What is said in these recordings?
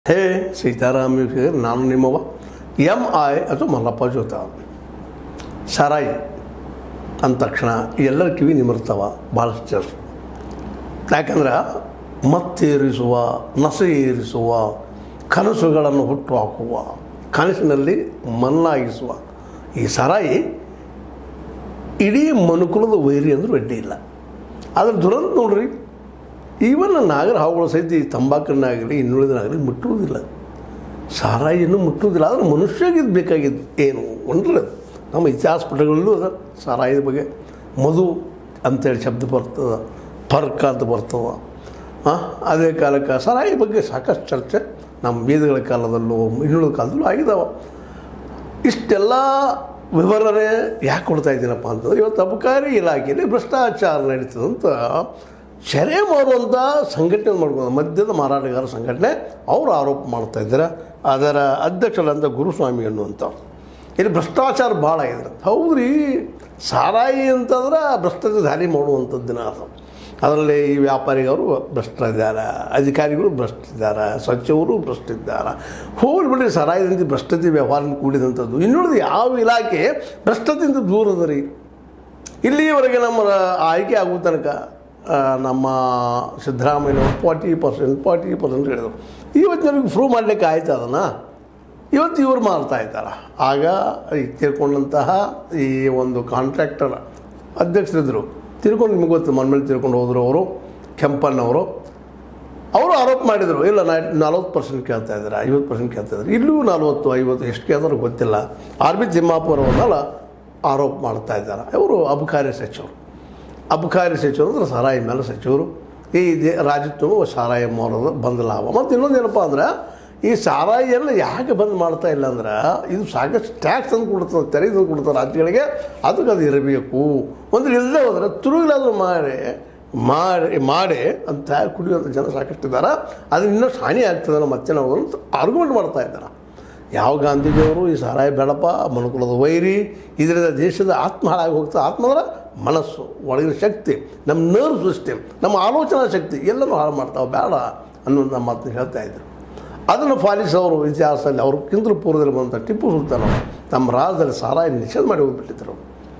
ಹೇ ಸೀತಾರಾಮ್ ವೀಕ್ಷಕರೇ, ನಾನು ನಿಮ್ಮವ M I ಅಥವಾ ಮಲ್ಲಪ್ಪ ಜೋತ ಸಾರಾಯಿ ಅಂದ ತಕ್ಷಣ ಎಲ್ಲರ ಕಿವಿ ನಿಮಿರ್ತಾವ ಭಾಳಷ್ಟು ಜನ ಯಾಕಂದ್ರೆ ಮತ್ತೇರಿಸುವ ನಸೆ ಏರಿಸುವ ಕನಸುಗಳನ್ನು ಹುಟ್ಟು ಹಾಕುವ ಕನಸಿನಲ್ಲಿ ಮನ್ನಾಗಿಸುವ ಈ ಸಾರಾಯಿ ಇಡೀ ಮನುಕುಲದ ವೈರಿ ಅಂದ್ರೂ ಅಡ್ಡಿ ಇಲ್ಲ ಅದ್ರ ದುರಂತ ನೋಡ್ರಿ ಈವನ್ ನಾಗರ ಹಾವುಗಳು ಸಹಿತ ಈ ತಂಬಾಕನ್ನಾಗಲಿ ಇನ್ನುಳಿದನಾಗಲಿ ಮುಟ್ಟುವುದಿಲ್ಲ ಸಾರಾಯಿಯನ್ನು ಮುಟ್ಟುವುದಿಲ್ಲ ಆದರೆ ಮನುಷ್ಯಗೆ ಇದು ಬೇಕಾಗಿದ್ದು ಏನು ಒಂದ್ರೆ ಅದು. ನಮ್ಮ ಇತಿಹಾಸ ಪುಟಗಳಲ್ಲೂ ಅದ ಸಾರಾಯದ ಬಗ್ಗೆ ಮಧು ಅಂತೇಳಿ ಶಬ್ದ ಬರ್ತದೆ ಫರ್ಕ್ ಅಂತ ಬರ್ತದೆ ಆ, ಅದೇ ಕಾಲಕ್ಕೆ ಸಾರಾಯಿ ಬಗ್ಗೆ ಸಾಕಷ್ಟು ಚರ್ಚೆ ನಮ್ಮ ವೇದಗಳ ಕಾಲದಲ್ಲೂ ಇನ್ನುಳಿದ ಕಾಲದಲ್ಲೂ ಆಗಿದಾವೆ ಇಷ್ಟೆಲ್ಲ ವಿವರಣೆ ಯಾಕೆ ಕೊಡ್ತಾ ಇದ್ದೀನಪ್ಪ ಅಂತಂದ್ರೆ ಇವತ್ತು ಅಬಕಾರಿ ಇಲಾಖೆಯಲ್ಲಿ ಭ್ರಷ್ಟಾಚಾರ ನಡೀತದಂತ ಸೆರೆ ಮಾಡುವಂಥ ಸಂಘಟನೆ ಮಾಡ್ಕೊಂಡು ಮದ್ಯದ ಮಾರಾಟಗಾರ ಸಂಘಟನೆ ಅವರು ಆರೋಪ ಮಾಡ್ತಾ ಇದ್ದಾರೆ ಅದರ ಅಧ್ಯಕ್ಷರಂತ ಗುರುಸ್ವಾಮಿ ಅನ್ನುವಂಥವ್ರು ಇಲ್ಲಿ ಭ್ರಷ್ಟಾಚಾರ ಭಾಳ ಇದೆ ಹೌದ್ರಿ ಸಾರಾಯಿ ಅಂತಂದ್ರೆ ಭ್ರಷ್ಟಾಚಾರ ದಾರಿ ಮಾಡುವಂಥದ್ದು ಅದು ಅದರಲ್ಲಿ ಈ ವ್ಯಾಪಾರಿಗವರು ಭ್ರಷ್ಟರಿದ್ದಾರೆ ಅಧಿಕಾರಿಗಳು ಭ್ರಷ್ಟಿದ್ದಾರೆ ಸಚಿವರು ಭ್ರಷ್ಟಿದ್ದಾರೆ ಹೋಗಿ ಬಿಡ್ರಿ ಸರಾಯದಿಂದ ಭ್ರಷ್ಟತೆ ವ್ಯವಹಾರ ಕೂಡಿದಂಥದ್ದು ಇನ್ನುಳಿದ ಯಾವ ಇಲಾಖೆ ಭ್ರಷ್ಟತೆಯಿಂದ ದೂರ ಅದ ರೀ ಇಲ್ಲಿಯವರೆಗೆ ನಮ್ಮ ಆಯ್ಕೆ ಆಗೋ ತನಕ ಆ, ನಮ್ಮ ಸಿದ್ದರಾಮಯ್ಯನವರು ಫಾರ್ಟಿ ಪರ್ಸೆಂಟ್ ಫಾರ್ಟಿ ಪರ್ಸೆಂಟ್ ಹೇಳಿದರು ಇವತ್ತು ನನಗೆ ಪ್ರೂವ್ ಮಾಡಲಿಕ್ಕೆ ಆಯ್ತು ಅದನ್ನು ಇವತ್ತು ಇವರು ಮಾಡ್ತಾ ಇದ್ದಾರೆ ಆಗ ಈ ತೀರ್ಕೊಂಡಂತಹ ಈ ಒಂದು ಕಾಂಟ್ರಾಕ್ಟರ್ ಅಧ್ಯಕ್ಷರಿದ್ದರು ತಿರ್ಕೊಂಡು ನಿಮಗೆ ಗೊತ್ತು ಮನ್ಮೇಲೆ ತಿರ್ಕೊಂಡು ಹೋದರು ಅವರು ಕೆಂಪಣ್ಣವರು ಅವರು ಆರೋಪ ಮಾಡಿದರು ಇಲ್ಲ ನಾ ನಲ್ವತ್ತು ಪರ್ಸೆಂಟ್ ಕೇಳ್ತಾ ಇದ್ದಾರೆ ಐವತ್ತು ಪರ್ಸೆಂಟ್ ಕೇಳ್ತಾ ಇದ್ದಾರೆ ಇಲ್ಲೂ ನಲ್ವತ್ತು ಐವತ್ತು ಎಷ್ಟು ಕೇಳ್ತಾರೋ ಗೊತ್ತಿಲ್ಲ ಆರ್ ಬಿ ತಿಮ್ಮಾಪುರ ಅವ್ರನ್ನೆಲ್ಲ ಆರೋಪ ಮಾಡ್ತಾ ಇದ್ದಾರೆ ಅವರು ಅಬಕಾರಿ ಸಚಿವರು ಅಬಕಾರಿ ಸಚಿವರು ಅಂದ್ರೆ ಸಾರಾಯಿ ಮೇಲೆ ಸಚಿವರು ಈ ದೇ ರಾಜ್ಯತ್ವ ಸಾರಾಯಿ ಮಾರೋದು ಬಂದ್ ಲಾಭ ಮತ್ತು ಇನ್ನೊಂದು ಏನಪ್ಪ ಅಂದ್ರೆ ಈ ಸಾರಾಯಿಯನ್ನು ಯಾಕೆ ಬಂದ್ ಮಾಡ್ತಾ ಇಲ್ಲ ಅಂದ್ರೆ ಇದು ಸಾಕಷ್ಟು ಟ್ಯಾಕ್ಸ್ ತಂದು ಕೊಡ್ತದೆ ತೆರಿಗೆ ತಂದು ಕೊಡ್ತಾರೆ ರಾಜ್ಯಗಳಿಗೆ ಅದಕ್ಕೆ ಅದು ಇರಬೇಕು ಒಂದು ಇಲ್ಲದೆ ಹೋದರೆ ತುರುಗಿಲಾದರೂ ಮಾಡಿ ಮಾಡಿ ಮಾಡಿ ಅಂತ ಕುಡಿಯುವಂಥ ಜನ ಸಾಕಷ್ಟು ಇದ್ದಾರೆ ಅದು ಇನ್ನಷ್ಟು ಹಾನಿ ಆಗ್ತದೆ ಅನ್ನೋ ಮತ್ತೆ ನಾವು ಅಂತ ಆರ್ಗ್ಯುಮೆಂಟ್ ಮಾಡ್ತಾ ಇದ್ದಾರೆ ಯಾವ ಗಾಂಧೀಜಿಯವರು ಈ ಸಾರಾಯಿ ಬೇಡಪ್ಪ ಮನುಕುಲದ ವೈರಿ ಇದರಿಂದ ದೇಶದ ಆತ್ಮ ಹಾಳಾಗಿ ಹೋಗ್ತದೆ ಆತ್ಮ ಅಂದ್ರೆ ಮನಸ್ಸು ಒಳಗಿನ ಶಕ್ತಿ ನಮ್ಮ ನರ್ವ್ ಸಿಸ್ಟಮ್ ನಮ್ಮ ಆಲೋಚನಾ ಶಕ್ತಿ ಎಲ್ಲನೂ ಹಾಳು ಮಾಡ್ತಾವೆ ಬೇಡ ಅನ್ನೋದು ನಮ್ಮ ಮಾತನ್ನು ಹೇಳ್ತಾ ಇದ್ರು ಅದನ್ನು ಪಾಲಿಸೋರು ಇತಿಹಾಸದಲ್ಲಿ ಅವ್ರಿಗಿಂತಲೂ ಪೂರ್ವದಲ್ಲಿ ಬಂದಂಥ ಟಿಪ್ಪು ಸುಲ್ತಾನ್ ಅವರು ತಮ್ಮ ರಾಜ್ಯದಲ್ಲಿ ಸಾರಾಯಿ ನಿಷೇಧ ಮಾಡಿ ಹೋಗ್ಬಿಟ್ಟಿದ್ರು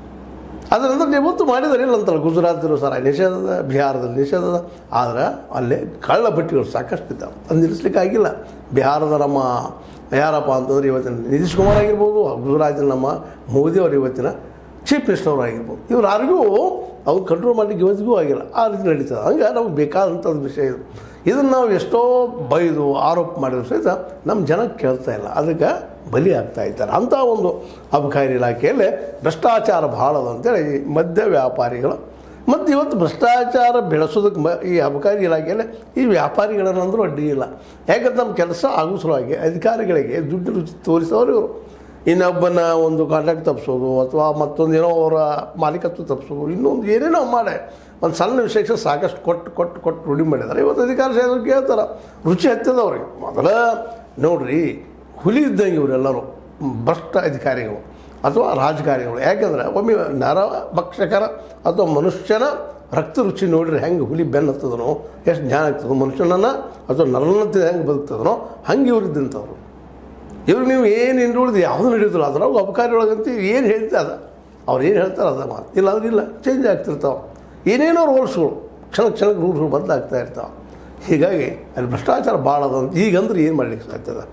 ಅದರ ನಂತರ ಯಾವತ್ತು ಮಾಡಿದ್ದಾರೆ ಇಲ್ಲ ಅಂತಲ್ಲ ಗುಜರಾತಿರು ಸಾರಾಯಿ ನಿಷೇಧದ ಬಿಹಾರದಲ್ಲಿ ನಿಷೇಧದ ಆದರೆ ಅಲ್ಲಿ ಕಳ್ಳ ಬಟ್ಟಿಗಳು ಸಾಕಷ್ಟು ಇದ್ದಾವೆ ಅದು ನಿಲ್ಲಿಸ್ಲಿಕ್ಕೆ ಆಗಿಲ್ಲ ಬಿಹಾರದ ನಮ್ಮ ಯಾರಪ್ಪ ಅಂತಂದ್ರೆ ಇವತ್ತಿನ ನಿತೀಶ್ ಕುಮಾರ್ ಆಗಿರ್ಬೋದು ಗುಜರಾತಿನ ನಮ್ಮ ಮೋದಿ ಅವರು ಇವತ್ತಿನ ಚೀಫ್ ಮಿನಿಸ್ಟರ್ ಅವರು ಆಗಿರ್ಬೋದು ಇವ್ರು ಯಾರಿಗೂ ಅವ್ರು ಕಂಟ್ರೋಲ್ ಮಾಡಲಿಕ್ಕೆ ಇವತ್ತಿಗೂ ಆಗಿಲ್ಲ ಆ ರೀತಿ ನಡೀತದೆ ಹಂಗೆ ನಮಗೆ ಬೇಕಾದಂಥದ್ದು ವಿಷಯ ಇದು ಇದನ್ನು ನಾವು ಎಷ್ಟೋ ಬೈದು ಆರೋಪ ಮಾಡಿದ್ರು ಸಹಿತ ನಮ್ಮ ಜನ ಕೇಳ್ತಾ ಇಲ್ಲ ಅದಕ್ಕೆ ಬಲಿ ಆಗ್ತಾ ಇದ್ದಾರೆ ಅಂಥ ಒಂದು ಅಬಕಾರಿ ಇಲಾಖೆಯಲ್ಲಿ ಭ್ರಷ್ಟಾಚಾರ ಭಾಳ ಅದ ಅಂತೇಳಿ ಈ ಮದ್ಯ ವ್ಯಾಪಾರಿಗಳು ಮತ್ತು ಇವತ್ತು ಭ್ರಷ್ಟಾಚಾರ ಬೆಳೆಸೋದಕ್ಕೆ ಮ ಈ ಅಬಕಾರಿ ಇಲಾಖೆಯಲ್ಲಿ ಈ ವ್ಯಾಪಾರಿಗಳನ್ನಂದ್ರೂ ಅಡ್ಡಿ ಇಲ್ಲ ಯಾಕಂದ್ರೆ ನಮ್ಮ ಕೆಲಸ ಆಗೋ ಸಲುವಾಗಿ ಅಧಿಕಾರಿಗಳಿಗೆ ದುಡ್ಡು ರುಚಿ ತೋರಿಸೋರು ಇವರು ಇನ್ನೊಬ್ಬನ ಒಂದು ಕಾಂಟ್ರಾಕ್ಟ್ ತಪ್ಪಿಸೋದು ಅಥವಾ ಮತ್ತೊಂದು ಏನೋ ಅವರ ಮಾಲೀಕತ್ವ ತಪ್ಪಿಸೋದು ಇನ್ನೊಂದು ಏನೇನೋ ಮಾಡಿ ಒಂದು ಸಣ್ಣ ವಿಷಯಕ್ಕೆ ಸಾಕಷ್ಟು ಕೊಟ್ಟು ಕೊಟ್ಟು ಕೊಟ್ಟು ರೂಢಿ ಮಾಡಿದ್ದಾರೆ ಇವತ್ತು ಅಧಿಕಾರ ಸೇರೋದು ಕೇಳ್ತಾರೆ ರುಚಿ ಹತ್ತದ ಅವ್ರಿಗೆ ಮೊದಲ ನೋಡ್ರಿ ಹುಲಿ ಇದ್ದಂಗೆ ಇವರೆಲ್ಲರೂ ಭ್ರಷ್ಟ ಅಧಿಕಾರಿಗಳು ಅಥವಾ ರಾಜಕಾರಣಿಗಳು ಯಾಕೆಂದ್ರೆ ಒಮ್ಮೆ ನರ ಭಕ್ಷಕರ ಅಥವಾ ಮನುಷ್ಯನ ರಕ್ತ ರುಚಿ ನೋಡ್ರಿ ಹೆಂಗೆ ಹುಲಿ ಬೆನ್ನು ಹತ್ತದನೋ ಎಷ್ಟು ಜ್ಞಾನ ಆಗ್ತದೋ ಮನುಷ್ಯನನ್ನು ಅಥವಾ ನರನಂತೆ ಹೆಂಗೆ ಬದುಕ್ತದನೋ ಹಂಗೆ ಇವ್ರು ಇದ್ದಂಥವ್ರು ಇವ್ರು ನೀವು ಏನು ಹಿಂದುಳಿದು ಯಾವುದು ನಡೆಯೋದಿಲ್ಲ ಅದ್ರಾಗ ಅಬಕಾರಿ ಒಳಗಂತ ಏನು ಹೇಳ್ತಾರೆ ಅದ ಅವ್ರು ಏನು ಹೇಳ್ತಾರೆ ಅದ ಮಾತು ಇಲ್ಲ ಅಂದ್ರೆ ಇಲ್ಲ ಚೇಂಜ್ ಆಗ್ತಿರ್ತಾವೆ ಏನೇನೋ ರೂಲ್ಸ್ಗಳು ಕ್ಷಣ ಕ್ಷಣಕ್ಕೆ ರೂಲ್ಸ್ಗಳು ಬದಲಾಗ್ತಾ ಇರ್ತಾವೆ ಹೀಗಾಗಿ ಅಲ್ಲಿ ಭ್ರಷ್ಟಾಚಾರ ಭಾಳ ಅದ ಅಂತ ಈಗಂದ್ರೆ ಏನು ಮಾಡ್ಲಿಕ್ಕೆ ಸಾಧ್ಯದ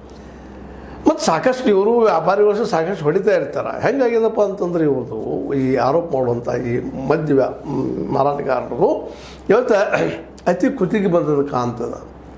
ಮತ್ತು ಸಾಕಷ್ಟು ಇವರು ವ್ಯಾಪಾರಿಗಳು ಸಹ ಸಾಕಷ್ಟು ಹೊಡಿತಾ ಇರ್ತಾರೆ ಹೆಂಗಾಗ್ಯದಪ್ಪ ಅಂತಂದ್ರೆ ಇವ್ರದ್ದು ಈ ಆರೋಪ ಮಾಡುವಂಥ ಈ ಮದ್ಯ ವ್ಯಾ ಮ್, ಮಾರಾಟಗಾರರು ಇವತ್ತು ಅತಿ ಕುತ್ತಿಗೆ ಬಂದದ ಕಾಣ್ತದ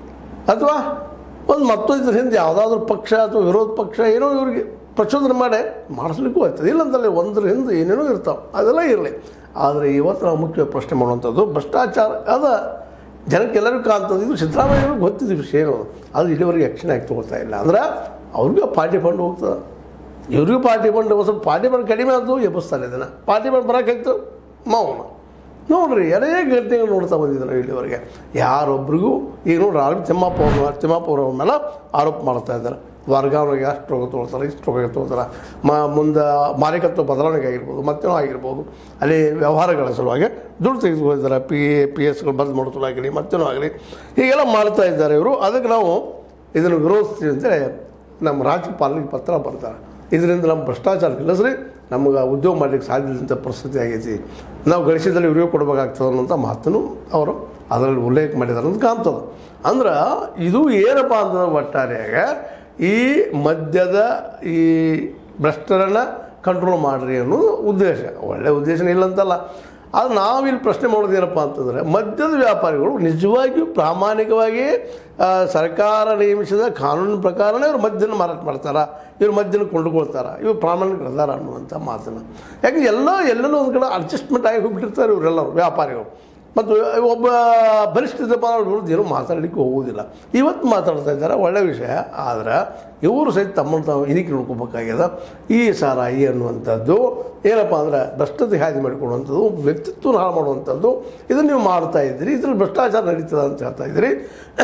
ಅಥವಾ ಒಂದು ಮತ್ತೊಂದ್ರ ಹಿಂದೆ ಯಾವುದಾದ್ರೂ ಪಕ್ಷ ಅಥವಾ ವಿರೋಧ ಪಕ್ಷ ಏನೋ ಇವ್ರಿಗೆ ಪ್ರಚೋದನೆ ಮಾಡಿ ಮಾಡಿಸ್ಲಿಕ್ಕೂ ಆಗ್ತದೆ ಇಲ್ಲಂತಲ್ಲ ಒಂದ್ರ ಹಿಂದೆ ಏನೇನೋ ಇರ್ತಾವೆ ಅದೆಲ್ಲ ಇರಲಿ ಆದರೆ ಇವತ್ತು ನಾವು ಮುಖ್ಯ ಪ್ರಶ್ನೆ ಮಾಡುವಂಥದ್ದು ಭ್ರಷ್ಟಾಚಾರ ಅದ ಜನಕ್ಕೆಲ್ಲರಿಗೂ ಕಾಣ್ತದೆ ಇದು ಸಿದ್ದರಾಮಯ್ಯವ್ರಿಗೆ ಗೊತ್ತಿದ್ದು ವಿಷಯ ಏನು ಅದು ಇಲ್ಲಿವರೆಗೆ ಆ್ಯಕ್ಷನ್ ಆಗಿ ತೊಗೊಳ್ತಾ ಇಲ್ಲ ಅಂದ್ರೆ ಅವ್ರಿಗೂ ಪಾರ್ಟಿ ಫಂಡ್ ಹೋಗ್ತದೆ ಇವ್ರಿಗೂ ಪಾರ್ಟಿ ಫಂಡ್ ಒಂದು ಸ್ವಲ್ಪ ಪಾರ್ಟಿ ಫಂಡ್ ಕಡಿಮೆ ಆದ್ದು ಎಬ್ಬಿಸ್ತಾರೆ ಇದನ್ನು ಪಾರ್ಟಿ ಫಂಡ್ ಬರೋಕ್ಕಾಯ್ತು ಮೌನ ನೋಡ್ರಿ ಅನೇಕ ಘಟನೆಗಳು ನೋಡ್ತಾ ಬಂದಿದ್ದಾರೆ ಇಲ್ಲಿವರೆಗೆ ಯಾರೊಬ್ರಿಗೂ ಈಗ ನೋಡ್ರಿ ಆರ್ ತಿಮ್ಮಪ್ಪ ಅವ್ರ ತಿಮ್ಮಪ್ಪ ಅವ್ರ ಮೇಲೆ ಆರೋಪ ಮಾಡ್ತಾ ಇದ್ದಾರೆ ವರ್ಗಾವಣೆಗೆ ಅಷ್ಟು ರೋಗ ತೊಗೊಳ್ತಾರೆ ಇಷ್ಟು ರೋಗ ತೊಗೊಳ್ತಾರೆ ಮ ಮುಂದೆ ಮಾಲೀಕತ್ವ ಬದಲಾವಣೆ ಆಗಿರ್ಬೋದು ಮತ್ತೇನೋ ಆಗಿರ್ಬೋದು ಅಲ್ಲಿ ವ್ಯವಹಾರಗಳ ಸಲುವಾಗಿ ದುಡ್ಡು ತೆಗೆದುಕೊಂಡಿದ್ದಾರೆ ಪಿ ಎ ಪಿ ಎಸ್ಗಳು ಬಂದ್ ಮಾಡೋ ಸಲುವಾಗಿ ಮತ್ತೇನೋ ಆಗಲಿ ಹೀಗೆಲ್ಲ ಮಾಡ್ತಾ ಇದ್ದಾರೆ ಇವರು ಅದಕ್ಕೆ ನಾವು ಇದನ್ನು ವಿರೋಧಿಸ್ತೀವಿ ಅಂತೇಳಿ ನಮ್ಮ ರಾಜ್ಯಪಾಲರಿಗೆ ಪತ್ರ ಬರ್ತಾರೆ ಇದರಿಂದ ನಮ್ಮ ಭ್ರಷ್ಟಾಚಾರ ನಿಲ್ಲಿಸ್ರಿ ನಮ್ಗೆ ಉದ್ಯೋಗ ಮಾಡಲಿಕ್ಕೆ ಸಾಧ್ಯ ಇಲ್ಲಂಥ ಪರಿಸ್ಥಿತಿ ಆಗೈತಿ ನಾವು ಗಳಿಸಿದಲ್ಲಿ ಇವ್ರಿಗೆ ಕೊಡಬೇಕಾಗ್ತದೆ ಅನ್ನೋಂಥ ಮಾತನ್ನು ಅವರು ಅದರಲ್ಲಿ ಉಲ್ಲೇಖ ಮಾಡಿದ್ದಾರೆ ಅಂತ ಕಾಣ್ತದೆ ಅಂದ್ರೆ ಇದು ಏನಪ್ಪ ಅಂತಂದ್ರೆ ಒಟ್ಟಾರೆಯಾಗ ಈ ಮದ್ಯದ ಈ ಭ್ರಷ್ಟರನ್ನು ಕಂಟ್ರೋಲ್ ಮಾಡಿರಿ ಅನ್ನೋದು ಉದ್ದೇಶ ಒಳ್ಳೆಯ ಉದ್ದೇಶನೇ ಇಲ್ಲಂತಲ್ಲ ಆದರೆ ನಾವಿಲ್ಲಿ ಪ್ರಶ್ನೆ ಮಾಡೋದು ಏನಪ್ಪ ಅಂತಂದರೆ ಮದ್ಯದ ವ್ಯಾಪಾರಿಗಳು ನಿಜವಾಗಿಯೂ ಪ್ರಾಮಾಣಿಕವಾಗಿ ಆ, ಸರ್ಕಾರ ನೇಮಿಸಿದ ಕಾನೂನಿನ ಪ್ರಕಾರನೇ ಇವರು ಮದ್ಯನ ಮಾರಾಟ ಮಾಡ್ತಾರೆ ಇವರು ಮದ್ಯನ ಕೊಂಡುಕೊಳ್ತಾರೆ ಇವರು ಪ್ರಾಮಾಣಿಕರು ಅದಾರ ಅನ್ನುವಂಥ ಮಾತನ್ನು ಯಾಕೆ ಎಲ್ಲ ಎಲ್ಲೆಲ್ಲೋ ಒಂದು ಕಡೆ ಅಡ್ಜಸ್ಟ್ಮೆಂಟ್ ಆಗಿ ಹೋಗ್ಬಿಟ್ಟಿರ್ತಾರೆ ಇವರೆಲ್ಲರೂ ವ್ಯಾಪಾರಿಗಳು ಮತ್ತು ಒಬ್ಬ ಬಲಿಷ್ಠ ವಿರುದ್ಧ ಏನೂ ಮಾತಾಡಲಿಕ್ಕೆ ಹೋಗುವುದಿಲ್ಲ ಇವತ್ತು ಮಾತಾಡ್ತಾ ಇದ್ದಾರೆ ಒಳ್ಳೆಯ ವಿಷಯ ಆದರೆ ಇವರು ಸಹಿತ ತಮ್ಮನ್ನು ತಾವು ಇದಕ್ಕೆ ನೋಡ್ಕೋಬೇಕಾಗ್ಯದ ಈ ಸಾರಾಯಿ ಅನ್ನುವಂಥದ್ದು ಏನಪ್ಪ ಅಂದ್ರೆ ಭ್ರಷ್ಟತೆ ಹಾದಿ ಮಾಡಿಕೊಡುವಂಥದ್ದು ವ್ಯಕ್ತಿತ್ವ ಹಾಳು ಮಾಡುವಂಥದ್ದು ಇದನ್ನು ನೀವು ಮಾಡ್ತಾ ಇದ್ದೀರಿ ಇದ್ರಲ್ಲಿ ಭ್ರಷ್ಟಾಚಾರ ನಡೀತದೆ ಅಂತ ಹೇಳ್ತಾ ಇದ್ದೀರಿ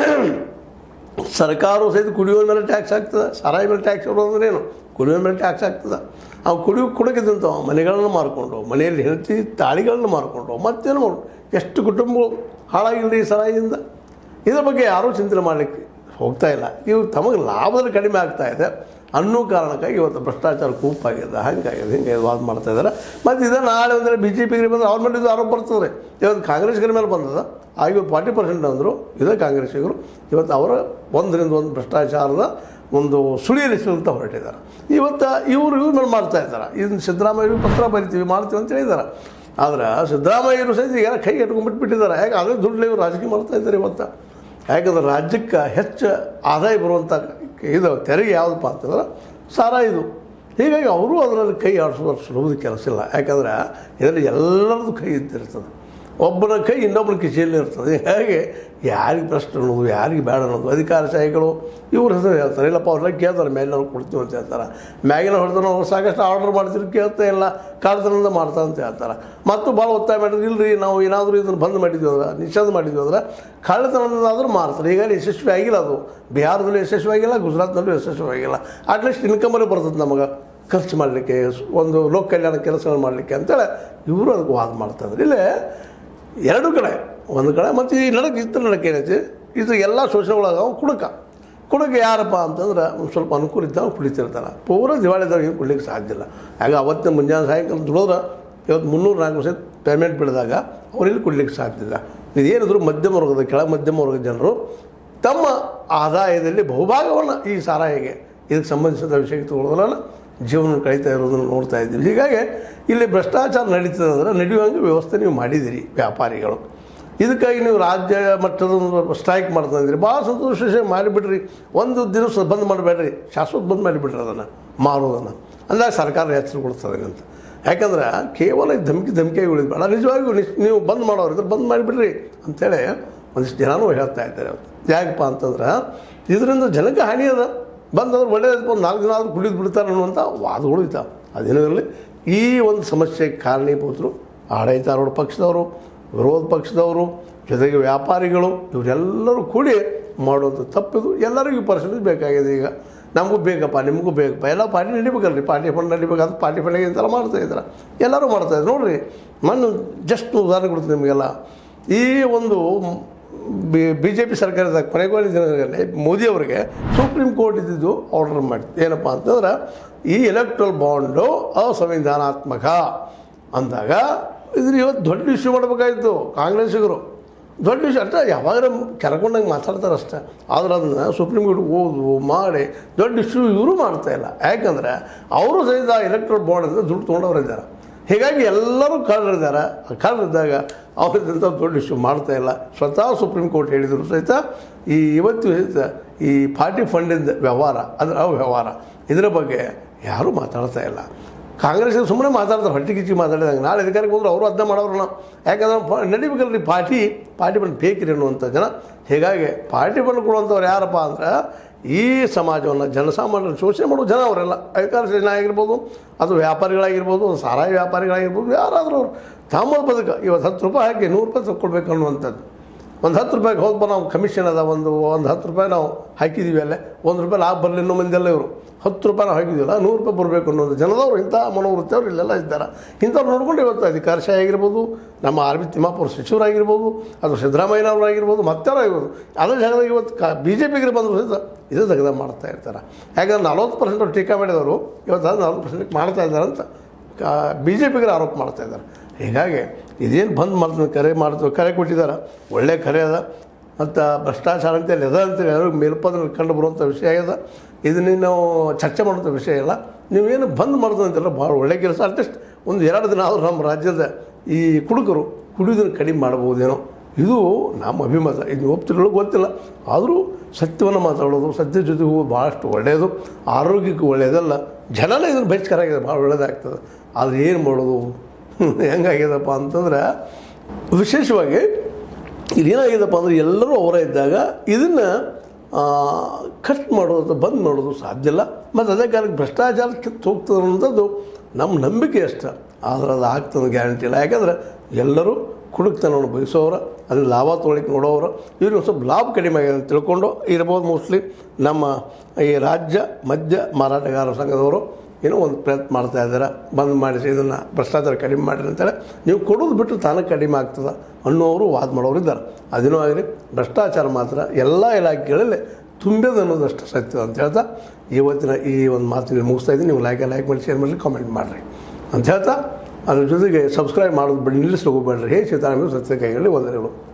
ಸರ್ಕಾರವು ಸಹಿತ ಕುಡಿಯೋ ಮೇಲೆ ಟ್ಯಾಕ್ಸ್ ಆಗ್ತದೆ ಸಾರಾಯಿ ಮೇಲೆ ಟ್ಯಾಕ್ಸ್ ಅಂದ್ರೆ ಏನು ಕುಡಿಯೋ ಮೇಲೆ ಟ್ಯಾಕ್ಸ್ ಆಗ್ತದೆ ಅವು ಕುಡಿಯೋ ಕುಡಕಿದಂತ ಮನೆಗಳನ್ನು ಮಾರಿಕೊಂಡು ಮನೆಯಲ್ಲಿ ಹೆಂಡತಿ ತಾಳಿಗಳನ್ನು ಮಾರಿಕೊಂಡು ಮತ್ತೇನು ಮಾಡು ಎಷ್ಟು ಕುಟುಂಬಗಳು ಹಾಳಾಗಿಲ್ಲ ಈ ಸಾರಾಯಿಯಿಂದ ಇದ್ರ ಬಗ್ಗೆ ಯಾರೂ ಚಿಂತನೆ ಮಾಡಲಿಕ್ಕೆ ಹೋಗ್ತಾ ಇಲ್ಲ ಇವು ತಮಗೆ ಲಾಭದಲ್ಲಿ ಕಡಿಮೆ ಆಗ್ತಾ ಇದೆ ಅನ್ನೋ ಕಾರಣಕ್ಕಾಗಿ ಇವತ್ತು ಭ್ರಷ್ಟಾಚಾರ ಕೂಪಾಗಿದೆ ಹಂಗಾಗಿದೆ ಹಿಂಗೆ ವಾದ ಮಾಡ್ತಾ ಇದ್ದಾರೆ ಮತ್ತು ಇದನ್ನು ನಾಳೆ ಅಂದರೆ ಬಿ ಜೆ ಪಿಗೆ ಬಂದರೆ ಅವ್ರ ಮೇಲೆ ಇದು ಆರೋಪ ಬರ್ತದೆ ಇವತ್ತು ಕಾಂಗ್ರೆಸ್ಗರ ಮೇಲೆ ಬಂದದ ಆಗ ಇವತ್ತು ಫಾರ್ಟಿ ಪರ್ಸೆಂಟ್ ಅಂದರು ಇದೇ ಕಾಂಗ್ರೆಸ್ಸಿಗರು ಇವತ್ತು ಅವರ ಒಂದರಿಂದ ಒಂದು ಭ್ರಷ್ಟಾಚಾರದ ಒಂದು ಸುಳಿಯಲ್ಲಿ ಸಿಲುಕ್ತಾ ಹೊರಟಿದ್ದಾರೆ ಇವತ್ತು ಇವರು ಇವ್ರ ಮೇಲೆ ಮಾಡ್ತಾ ಇದ್ದಾರೆ ಇದನ್ನು ಸಿದ್ದರಾಮಯ್ಯರು ಪತ್ರ ಬರಿತೀವಿ ಮಾಡ್ತೀವಿ ಅಂತ ಹೇಳಿದ್ದಾರೆ ಆದ್ರೆ ಸಿದ್ದರಾಮಯ್ಯರು ಸಹಿತ ಈಗ ಕೈ ಎಟ್ಕೊಂಡ್ಬಿಟ್ಬಿಟ್ಟಿದ್ದಾರೆ ಯಾಕೆ ಅದೇ ದುಡ್ಡು ಇವರು ರಾಜಕೀಯ ಮಾಡ್ತಾ ಇದ್ದಾರೆ ಇವತ್ತು ಯಾಕಂದ್ರೆ ರಾಜ್ಯಕ್ಕೆ ಹೆಚ್ಚು ಆದಾಯ ಬರುವಂಥ ಇದು ತೆರಿಗೆ ಯಾವುದಪ್ಪ ಅಂತಂದ್ರೆ ಸಾರ ಇದು ಹೀಗಾಗಿ ಅವರು ಅದರಲ್ಲಿ ಕೈ ಆಡಿಸೋದು ಸುಲಭದ ಕೆಲಸ ಇಲ್ಲ ಯಾಕಂದ್ರೆ ಇದರಲ್ಲಿ ಎಲ್ಲರದ್ದು ಕೈ ಇದ್ದಿರ್ತದೆ ಒಬ್ಬನ ಕೈ ಇನ್ನೊಬ್ಬನ ಕಿಸೆಯಲ್ಲಿ ಇರ್ತದೆ ಹೇಗೆ ಯಾರಿಗೆ ಪ್ರಶ್ನೆ ಅನ್ನೋದು ಯಾರಿಗೆ ಬೇಡ ಅನ್ನೋದು ಅಧಿಕಾರಶಾಹಿಗಳು ಇವ್ರ ಹೆಸರು ಹೇಳ್ತಾರೆ ಇಲ್ಲಪ್ಪ ಅವ್ರೆಲ್ಲ ಕೇಳ್ತಾರೆ ಮೇಲೆ ನಾವು ಕೊಡ್ತೀವಿ ಅಂತ ಹೇಳ್ತಾರೆ ಮ್ಯಾಗಿನ ಹೊಡೆದ್ರೆ ಅವ್ರು ಸಾಕಷ್ಟು ಆರ್ಡರ್ ಮಾಡ್ತೀರಿ ಕೇಳ್ತಾ ಇಲ್ಲ ಕಾಡ್ತನದಿಂದ ಮಾಡ್ತಾ ಅಂತ ಹೇಳ್ತಾರೆ ಮತ್ತು ಭಾಳ ಒತ್ತಾಯ ಮಾಡಿದ್ರು ಇಲ್ರಿ ನಾವು ಏನಾದರೂ ಇದನ್ನು ಬಂದ್ ಮಾಡಿದ್ವಿ ಅಂದ್ರೆ ನಿಷೇಧ ಮಾಡಿದ್ವಿ ಅಂದ್ರೆ ಕಳ್ಳತನದಿಂದಾದ್ರೂ ಮಾರ್ತಾರೆ ಈಗ ಯಶಸ್ವಿ ಆಗಿಲ್ಲ ಅದು ಬಿಹಾರದಲ್ಲೂ ಯಶಸ್ವಿ ಆಗಿಲ್ಲ ಗುಜರಾತ್ನಲ್ಲೂ ಯಶಸ್ವಿ ಆಗಿಲ್ಲ ಅಟ್ಲೀಸ್ಟ್ ಇನ್ಕಮಲ್ಲಿ ಬರ್ತದೆ ನಮಗೆ ಖರ್ಚು ಮಾಡಲಿಕ್ಕೆ ಒಂದು ಲೋಕ ಕಲ್ಯಾಣ ಕೆಲಸಗಳು ಮಾಡಲಿಕ್ಕೆ ಅಂತೇಳಿ ಇವರು ಅದಕ್ಕೆ ವಾದ ಮಾಡ್ತಾಯಿದ್ರು ಇಲ್ಲೇ ಎರಡು ಕಡೆ ಒಂದು ಕಡೆ ಮತ್ತು ಈ ನಡಕ್ಕೆ ಇತರ ನಡಕ್ಕೆ ಏನೈತಿ ಇದು ಎಲ್ಲ ಶೋಷಣೆಗಳಾಗ ಕುಡಕ ಕುಡಕ ಯಾರಪ್ಪ ಅಂತಂದ್ರೆ ಒಂದು ಸ್ವಲ್ಪ ಅನುಕೂಲ ಇದ್ದಾಗ ಕುಡಿತಿರ್ತಾರೆ ಪೂರ ದಿವಾಳಿದಾಗ ಏನು ಕುಡ್ಲಿಕ್ಕೆ ಸಾಧ್ಯ ಇಲ್ಲ ಆಗ ಅವತ್ತಿನ ಮುಂಜಾನೆ ಸಾಯಂಕಾಲ ದುಡಿದ್ರೆ ಇವತ್ತು ಮುನ್ನೂರು ನಾಲ್ಕು ವರ್ಷ ಪೇಮೆಂಟ್ ಬಿಡಿದಾಗ ಅವ್ರಲ್ಲಿ ಕುಡ್ಲಿಕ್ಕೆ ಸಾಧ್ಯ ಇಲ್ಲ ಇದೇನಿದ್ರು ಮಧ್ಯಮ ವರ್ಗದ ಕೆಳ ಮಧ್ಯಮ ವರ್ಗದ ಜನರು ತಮ್ಮ ಆದಾಯದಲ್ಲಿ ಬಹುಭಾಗವನ್ನು ಈ ಸಾರಾಯಿಗೆ ಇದಕ್ಕೆ ಸಂಬಂಧಿಸಿದ ವಿಷಯಕ್ಕೆ ತಗೊಳ್ಳೋದ್ರಲ್ಲ ಜೀವನ ಕಳೀತಾ ಇರೋದನ್ನು ನೋಡ್ತಾ ಇದ್ದೀವಿ ಹೀಗಾಗಿ ಇಲ್ಲಿ ಭ್ರಷ್ಟಾಚಾರ ನಡೀತದೆ ಅಂದರೆ ನಡೆಯುವಂಗೆ ವ್ಯವಸ್ಥೆ ನೀವು ಮಾಡಿದ್ದೀರಿ ವ್ಯಾಪಾರಿಗಳು ಇದಕ್ಕಾಗಿ ನೀವು ರಾಜ್ಯ ಮಟ್ಟದ ಒಂದು ಸ್ಟ್ರೈಕ್ ಮಾಡ್ತಾ ಇದ್ದೀರಿ ಭಾಳ ಸಂತೋಷ ವಿಷಯ ಮಾಡಿಬಿಡ್ರಿ ಒಂದು ದಿವಸ ಬಂದ್ ಮಾಡಬೇಡ್ರಿ ಶಾಶ್ವತ ಬಂದ್ ಮಾಡಿಬಿಡ್ರಿ ಅದನ್ನು ಮಾರೋದನ್ನು ಅಂದಾಗ ಸರ್ಕಾರ ಎಚ್ಚರ ಕೊಡ್ತದೆ ಅಂತ ಯಾಕಂದ್ರೆ ಕೇವಲ ಈ ಧಮಕಿ ಧಮಕಿ ಉಳಿದ್ಬೇಡ ನಿಜವಾಗಿಯೂ ನಿಸ್ ನೀವು ಬಂದ್ ಮಾಡೋರಿದ್ರೆ ಬಂದ್ ಮಾಡಿಬಿಡ್ರಿ ಅಂಥೇಳಿ ಒಂದಿಷ್ಟು ಜನನೂ ಹೇಳ್ತಾ ಇದ್ದಾರೆ ಯಾಕಪ್ಪ ಅಂತಂದ್ರೆ ಇದರಿಂದ ಜನಕ್ಕೆ ಹಾನಿ ಅದ ಬಂದವ್ರು ಒಳ್ಳೆಯದು ಒಂದು ನಾಲ್ಕು ದಿನ ಆದರೂ ಕುಡಿದು ಬಿಡ್ತಾರೆ ಅನ್ನುವಂಥ ವಾದಗಳು ಇದ್ದಾವೆ ಅದೇನೋ ಇರಲಿ ಈ ಒಂದು ಸಮಸ್ಯೆಗೆ ಕಾರಣೀಭೂತರು ಆಡಳಿತಾರೂಢ ಪಕ್ಷದವರು ವಿರೋಧ ಪಕ್ಷದವರು ಜೊತೆಗೆ ವ್ಯಾಪಾರಿಗಳು ಇವರೆಲ್ಲರೂ ಕೂಡಿ ಮಾಡೋದು ತಪ್ಪಿದು ಎಲ್ಲರಿಗೂ ಪರಿಸ್ಥಿತಿ ಬೇಕಾಗಿದೆ ಈಗ ನಮಗೂ ಬೇಕಪ್ಪ ನಿಮಗೂ ಬೇಕಪ್ಪ ಎಲ್ಲ ಪಾರ್ಟಿ ನಡಿಬೇಕಲ್ರಿ ಪಾರ್ಟಿ ಫಂಡ್ ನಡಿಬೇಕು ಅದು ಪಾರ್ಟಿ ಫಂಡಿಗೆ ಇಂತೆಲ್ಲ ಮಾಡ್ತಾ ಇದ್ದಾರೆ ಎಲ್ಲರೂ ಮಾಡ್ತಾ ಇದ್ದಾರೆ ನೋಡಿರಿ ಮೊನ್ನೆ ಜಸ್ಟ್ ಉದಾಹರಣೆ ಕೊಡ್ತೀನಿ ನಿಮಗೆಲ್ಲ ಈ ಒಂದು ಬಿ ಬಿ ಜೆ ಪಿ ಸರ್ಕಾರದ ಕೊನೆಗೊಳ್ಳಿ ದಿನಗಳಲ್ಲಿ ಮೋದಿಯವರಿಗೆ ಸುಪ್ರೀಂ ಕೋರ್ಟ್ ಇದ್ದಿದ್ದು ಆರ್ಡರ್ ಮಾಡಿ ಏನಪ್ಪ ಅಂತಂದ್ರೆ ಈ ಎಲೆಕ್ಟ್ರಲ್ ಬಾಂಡು ಅಸಂವಿಧಾನಾತ್ಮಕ ಅಂದಾಗ ಇದ್ರ ಇವತ್ತು ದೊಡ್ಡ ಇಶ್ಯೂ ಮಾಡಬೇಕಾಗಿತ್ತು ಕಾಂಗ್ರೆಸ್ಸಿಗರು ದೊಡ್ಡ ವಿಷಯ ಅಷ್ಟೇ ಯಾವಾಗ ಕೆರಕೊಂಡಂಗೆ ಮಾತಾಡ್ತಾರೆ ಅಷ್ಟೇ ಆದ್ರೆ ಅದನ್ನ ಸುಪ್ರೀಂ ಕೋರ್ಟ್ ಓದು ಮಾಡಿ ದೊಡ್ಡ ಇಶ್ಯೂ ಇವರು ಮಾಡ್ತಾ ಇಲ್ಲ ಯಾಕಂದರೆ ಅವರು ಸಹಿತ ಎಲೆಕ್ಟ್ರಲ್ ಬಾಂಡ್ ದುಡ್ಡು ತೊಗೊಂಡವ್ರಿದ್ದಾರೆ ಹೀಗಾಗಿ ಎಲ್ಲರೂ ಕಳ್ಳರಿದ್ದಾರೆ ಕಳ್ಳರಿದ್ದಾಗ ಅವ್ರದ್ದಂಥ ದೊಡ್ಡ ಇಶ್ಯೂ ಮಾಡ್ತಾ ಇಲ್ಲ ಸ್ವತಃ ಸುಪ್ರೀಂ ಕೋರ್ಟ್ ಹೇಳಿದರು ಸಹಿತ ಈ ಇವತ್ತು ಸಹಿತ ಈ ಪಾರ್ಟಿ ಫಂಡಿಂದ ವ್ಯವಹಾರ ಅದರ ಅವ್ಯವಹಾರ ಇದರ ಬಗ್ಗೆ ಯಾರೂ ಮಾತಾಡ್ತಾ ಇಲ್ಲ ಕಾಂಗ್ರೆಸ್ ಸುಮ್ಮನೆ ಮಾತಾಡ್ತಾರೆ ಹೊಟ್ಟೆ ಕಿಚ್ಚಿ ಮಾತಾಡಿದಂಗೆ ನಾಳೆ ಅಧಿಕಾರಕ್ಕೆ ಹೋದ್ರೆ ಅವರು ಅದನ್ನ ಮಾಡೋರು ನಾವು ಯಾಕಂದ್ರೆ ಪ ನಡಿಬೇಕಲ್ರಿ ಪಾರ್ಟಿ ಪಾರ್ಟಿ ಬಂದು ಬೇಕಿರಿ ಅನ್ನುವಂಥ ಜನ ಹೀಗಾಗಿ ಪಾರ್ಟಿ ಬಂದು ಕೊಡುವಂಥವ್ರು ಯಾರಪ್ಪ ಅಂದ್ರೆ ಈ ಸಮಾಜವನ್ನು ಜನಸಾಮಾನ್ಯರು ಶೋಷಣೆ ಮಾಡುವ ಜನ ಅವರೆಲ್ಲ ಅಧಿಕಾರ ಜನ ಆಗಿರ್ಬೋದು ಅದು ವ್ಯಾಪಾರಿಗಳಾಗಿರ್ಬೋದು ಸಾರಾಯಿ ವ್ಯಾಪಾರಿಗಳಾಗಿರ್ಬೋದು ಯಾರಾದರೂ ಅವರು ತಮ್ಮ ಬದುಕು ಇವತ್ತು ಹತ್ತು ರೂಪಾಯಿ ಹಾಕಿ ನೂರು ರೂಪಾಯಿ ತಗೊಳ್ಬೇಕು ಅನ್ನುವಂಥದ್ದು ಒಂದು ಹತ್ತು ರೂಪಾಯಿಗೆ ಹೋದ್ಬ ನಾವು ಕಮಿಷನ್ ಅದ ಒಂದು ಒಂದು ಹತ್ತು ರೂಪಾಯಿ ನಾವು ಹಾಕಿದ್ದೀವಿ ಅಲ್ಲೇ ಒಂದು ರೂಪಾಯಿ ಲಾಭ ಬರಲಿ ಇನ್ನೂ ಮಂದಿಯೆಲ್ಲ ಇವರು ಹತ್ತು ರೂಪಾಯಿ ನಾವು ಹಾಕಿದ್ದೀವಲ್ಲ ನೂರು ರೂಪಾಯಿ ಬರಬೇಕು ಅನ್ನೋದು ಜನದವರು ಇಂಥ ಮನೋವೃತ್ತಿಯವರು ಇಲ್ಲೆಲ್ಲ ಇದ್ದಾರೆ ಇಂಥವ್ರು ನೋಡ್ಕೊಂಡು ಇವತ್ತು ಅಧಿಕಾರಶಾಹಿ ಆಗಿರ್ಬೋದು ನಮ್ಮ ಆರ್ ಬಿ ತಿಮ್ಮಾಪುರ ಸಚಿವರಾಗಿರ್ಬೋದು ಅದು ಸಿದ್ದರಾಮಯ್ಯನವರಾಗಿರ್ಬೋದು ಮತ್ತಾರು ಆಗಿರ್ಬೋದು ಅದ್ರ ಜಾಗದಾಗ ಇವತ್ತು ಕ ಬಿ ಜೆ ಪಿಗೆ ಬಂದರೂ ಸಹಿತ ಇದು ತೆಗೆದ ಮಾಡ್ತಾ ಇರ್ತಾರೆ ಯಾಕಂದ್ರೆ ನಲ್ವತ್ತು ಪರ್ಸೆಂಟ್ ಅವ್ರು ಟೀಕಾ ಮಾಡಿದವರು ಇವತ್ತು ಅದು ನಲ್ವತ್ತು ಪರ್ಸೆಂಟ್ ಮಾಡ್ತಾ ಇದ್ದಾರೆ ಅಂತ ಬಿ ಜೆ ಪಿಗೆ ಆರೋಪ ಮಾಡ್ತಾ ಇದ್ದಾರೆ ಹೀಗಾಗಿ ಇದೇನು ಬಂದ್ ಮಾಡ್ತಾರೆ ಕರೆ ಮಾಡ್ತೀವಿ ಕರೆ ಕೊಟ್ಟಿದ್ದಾರೆ ಒಳ್ಳೆ ಕರೆ ಅದ ಮತ್ತು ಭ್ರಷ್ಟಾಚಾರ ಅಂತೇಳಿ ಅದ ಅಂತೇಳಿ ಎಲ್ಲರಿಗೂ ಮೇಲ್ಪದ್ರೆ ಕಂಡು ಬರುವಂಥ ವಿಷಯ ಆಗ್ಯದ ಇದನ್ನ ನಾವು ಚರ್ಚೆ ಮಾಡುವಂಥ ವಿಷಯ ಇಲ್ಲ ನೀವೇನು ಬಂದ್ ಮಾಡೋದು ಅಂತೆಲ್ಲ ಭಾಳ ಒಳ್ಳೆ ಕೆಲಸ ಅಟ್ಲೀಸ್ಟ್ ಒಂದು ಎರಡು ದಿನ ಆದರೂ ನಮ್ಮ ರಾಜ್ಯದ ಈ ಕುಡುಕರು ಕುಡಿಯೋದನ್ನು ಕಡಿಮೆ ಮಾಡ್ಬೋದೇನೋ ಇದು ನಮ್ಮ ಅಭಿಮತ ಇದು ಒಪ್ತಿರಲು ಗೊತ್ತಿಲ್ಲ ಆದರೂ ಸತ್ಯವನ್ನು ಮಾತಾಡೋದು ಸತ್ಯ ಜೊತೆ ಹೋಗೋದು ಭಾಳಷ್ಟು ಒಳ್ಳೆಯದು ಆರೋಗ್ಯಕ್ಕೆ ಒಳ್ಳೆಯದಲ್ಲ ಜನನೇ ಇದನ್ನು ಬಹಿಷ್ಕಾರ ಆಗಿದೆ ಭಾಳ ಒಳ್ಳೆಯದಾಗ್ತದೆ ಆದರೆ ಏನು ಮಾಡೋದು ಹೆಂಗಾಗ್ಯದಪ್ಪ ಅಂತಂದ್ರೆ ವಿಶೇಷವಾಗಿ ಇಲ್ಲಿ ಏನಾಗಿದೆಪ್ಪ ಅಂದರೆ ಎಲ್ಲರೂ ಅವರ ಇದ್ದಾಗ ಇದನ್ನು ಕಟ್ ಮಾಡೋದು ಬಂದ್ ಮಾಡೋದು ಸಾಧ್ಯ ಇಲ್ಲ ಮತ್ತು ಅದೇ ಕಾಲಕ್ಕೆ ಭ್ರಷ್ಟಾಚಾರ ಕಿತ್ತು ಹೋಗ್ತದೆ ಅನ್ನೋಂಥದ್ದು ನಮ್ಮ ನಂಬಿಕೆ ಅಷ್ಟೆ ಆದರೆ ಅದು ಆಗ್ತದೆ ಗ್ಯಾರಂಟಿ ಇಲ್ಲ ಯಾಕಂದ್ರೆ ಎಲ್ಲರೂ ಕುಡುಕ್ತನವನ್ನು ಬಯಸೋರು ಅದನ್ನ ಲಾಭ ತೊಗೊಳಿಕ್ಕೆ ನೋಡೋರು ಇವ್ರಿಗೆ ಸ್ವಲ್ಪ ಲಾಭ ಕಡಿಮೆ ಆಗಿದೆ ಅಂತ ತಿಳ್ಕೊಂಡು ಇರ್ಬೋದು ಮೋಸ್ಟ್ಲಿ ನಮ್ಮ ಈ ರಾಜ್ಯ ಮದ್ಯ ಮಾರಾಟಗಾರರ ಸಂಘದವರು ಏನೋ ಒಂದು ಪ್ರಯತ್ನ ಮಾಡ್ತಾ ಇದ್ದಾರೆ ಬಂದ್ ಮಾಡಿಸಿ ಇದನ್ನು ಭ್ರಷ್ಟಾಚಾರ ಕಡಿಮೆ ಮಾಡಿರಿ ಅಂತಾರೆ ನೀವು ಕೊಡೋದು ಬಿಟ್ಟು ತಾನೇ ಕಡಿಮೆ ಆಗ್ತದೆ ಅನ್ನೋರು ವಾದ ಮಾಡೋರು ಇದ್ದಾರೆ ಅದೇನೋ ಆಗಲಿ ಭ್ರಷ್ಟಾಚಾರ ಮಾತ್ರ ಎಲ್ಲ ಇಲಾಖೆಗಳಲ್ಲಿ ತುಂಬಿದೆ ಅನ್ನೋದಷ್ಟು ಸತ್ಯ ಅಂತ ಹೇಳ್ತಾ ಇವತ್ತಿನ ಈ ಒಂದು ಮಾತಿಗೆ ಮುಗಿಸ್ತಾ ಇದ್ದೀನಿ ನೀವು ಲೈಕ್ ಲೈಕ್ ಮಾಡಿ ಶೇರ್ ಮಾಡಿ ಕಾಮೆಂಟ್ ಮಾಡಿರಿ ಅಂತ ಹೇಳ್ತಾ ಅದ್ರ ಜೊತೆಗೆ ಸಬ್ಸ್ಕ್ರೈಬ್ ಮಾಡೋದು ಬಿಡಿ ನಿಲ್ಲಿಸ್ಲಿಕ್ಕೆ ಹೋಗ್ಬೇಡ್ರಿ ಹೇ ಸೀತಾರಾಮ ಸತ್ಯ ಕೈಗಳಲ್ಲಿ ವಂದನೆಗಳು